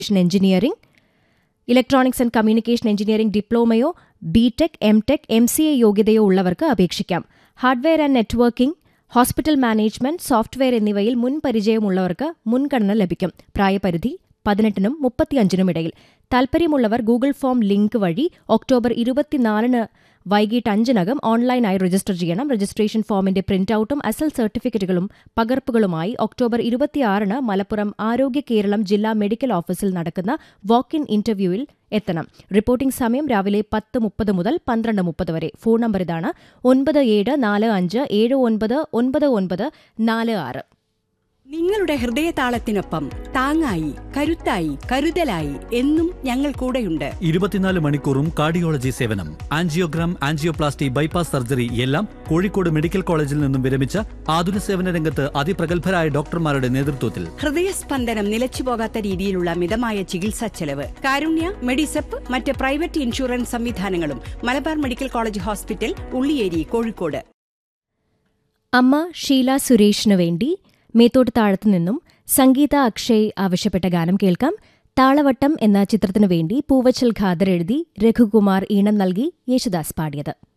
engineering electronics and communication engineering ഡിപ്ലോമയോ BTech MTech M C A യോഗ്യതയോ ഉള്ളവർക്ക് അപേക്ഷിക്കാം hardware and networking hospital management software എന്നിവയിൽ മുൻ പരിചയമുള്ളവർക്ക് മുൻഗണന ലഭിക്കും പ്രായപരിധി പതിനെട്ടിനും മുപ്പത്തിയഞ്ചിനും ഇടയിൽ താൽപ്പര്യമുള്ളവർ ഗൂഗിൾ ഫോം ലിങ്ക് വഴി ഒക്ടോബർ ഇരുപത്തിനാലിന് വൈകിട്ട് അഞ്ചിനകം ഓൺലൈനായി രജിസ്റ്റർ ചെയ്യണം രജിസ്ട്രേഷൻ ഫോമിന്റെ പ്രിന്റൌട്ടും അസൽ സർട്ടിഫിക്കറ്റുകളും പകർപ്പുകളുമായി ഒക്ടോബർ ഇരുപത്തിയാറിന് മലപ്പുറം ആരോഗ്യ കേരളം ജില്ലാ മെഡിക്കൽ ഓഫീസിൽ നടക്കുന്ന വാക്ക് ഇൻ ഇന്റർവ്യൂവിൽ എത്തണം റിപ്പോർട്ടിംഗ് സമയം രാവിലെ പത്ത് മുപ്പത് മുതൽ പന്ത്രണ്ട് മുപ്പത് വരെ ഫോൺ നമ്പർ ഇതാണ് ഒൻപത് ഏഴ് നാല് അഞ്ച് ഏഴ് ഒൻപത് ഒൻപത് ഒൻപത് നാല് ആറ് നിങ്ങളുടെ ഹൃദയതാളത്തിനൊപ്പം താങ്ങായി കരുത്തായി കരുതലായി എന്നും ഞങ്ങൾ കൂടെയുണ്ട് ഇരുപത്തിനാല് മണിക്കൂറും കാർഡിയോളജി സേവനം ആൻജിയോഗ്രാം ആൻജിയോപ്ലാസ്റ്റി ബൈപ്പാസ് സർജറി എല്ലാം കോഴിക്കോട് മെഡിക്കൽ കോളേജിൽ നിന്നും വിരമിച്ച ആതുര സേവന രംഗത്ത് അതിപ്രഗത്ഭരായ ഡോക്ടർമാരുടെ നേതൃത്വത്തിൽ ഹൃദയസ്പന്ദനം നിലച്ചുപോകാത്ത രീതിയിലുള്ള മിതമായ ചികിത്സാ ചെലവ് കാരുണ്യ മെഡിസെപ്പ് മറ്റ് പ്രൈവറ്റ് ഇൻഷുറൻസ് സംവിധാനങ്ങളും Malabar medical college hospital Ulliyeri Kozhikode അമ്മ ഷീല സുരേഷിനു വേണ്ടി മേത്തോട്ട് താഴത്തു നിന്നും സംഗീത അക്ഷയ് ആവശ്യപ്പെട്ട ഗാനം കേൾക്കാം താളവട്ടം എന്ന ചിത്രത്തിനു വേണ്ടി പൂവച്ചൽ ഖാദർ എഴുതി രഘുകുമാർ ഈണം നൽകി യേശുദാസ് പാടിയത്